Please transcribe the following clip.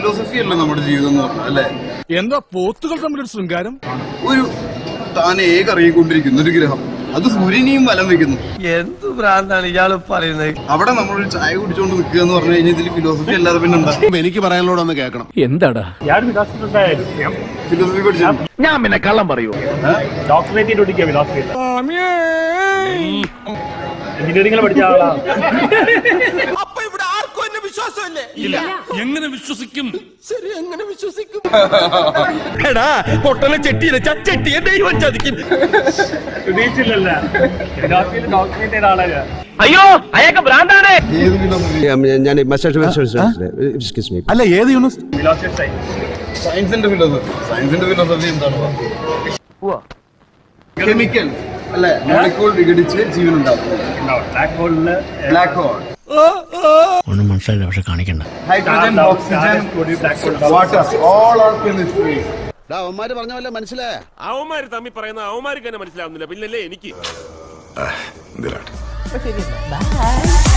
Philosophy അല്ല നമ്മുടെ ജീവിതം എന്ന് പറഞ്ഞാൽ അല്ലെ എന്താ പോത്തുകൾ തമ്മിലൊരു ശൃംഗാരം ഒരു താനെ കറങ്ങിക്കൊണ്ടിരിക്കുന്ന ഒരു ഗ്രഹം അത് സൂര്യനെയും വലം വെക്കുന്നു എന്ത് ഭ്രാന്താണ് ഇയാള് പറയുന്നത് അവിടെ നമ്മളൊരു ചായ കുടിച്ചോണ്ട് നിൽക്കുക എന്ന് പറഞ്ഞു കഴിഞ്ഞാൽ ഇതിൽ ഫിലോസഫി അല്ലാതെ പിന്നെ എന്താ എനിക്ക് പറയാനുള്ളതൊന്ന് കേൾക്കണം എന്താടാ ಯಾರು ವಿಲಾಸದ ഫിലോസഫി പഠിച്ചു ഞാൻ പിന്നെ കള്ളം പറയൂ ഡോക്ടറേറ്റ് ചെയ്തോണ്ടിരിക്കുക ഫിലോസഫി എഞ്ചിനീയറിംഗിൽ പഠിച്ച ആളാ എങ്ങനെ വിശ്വസിക്കും പൊട്ടലെ ചെട്ടിയിലെ ചെട്ടിയെ ദൈവം ചതിക്കും പ്രതീക്ഷിച്ചില്ലല്ല ഫിലോസഫിയിൽ ഡോക്ടറേറ്റ് ചെയ്ത ആളാ ഞാൻ. അയ്യോ അയാൾക്ക് ഭ്രാന്താണ് ഏത് ഫിലോസഫി ഞാൻ എക്സ്ക്യൂസ് മീ അല്ല ഏത് യൂണിവേഴ്സിറ്റി ഫിലോസഫി സയൻസ് സയൻസിന്റെ ഫിലോസഫി സയൻസിന്റെ ഫിലോസഫി എന്താണ് കെമിക്കൽ അല്ലെ മോളിക്കൂൾ വിഘടിച്ച് ജീവൻ ഉണ്ടാക്കും ബ്ലാക്ക് ഹോളില് ബ്ലാക്ക് ഹോൾ ഒന്നും മനസ്സിലായില്ല പക്ഷെ കാണിക്കണ്ട hydrogen oxygen water all are chemistry അവന്മാര് പറഞ്ഞ പോലെ മനസ്സിലായ അവന്മാര് തമ്മിൽ പറയുന്ന അവന്മാർക്ക് തന്നെ മനസ്സിലാവുന്നില്ല പിന്നല്ലേ എനിക്ക് ബൈ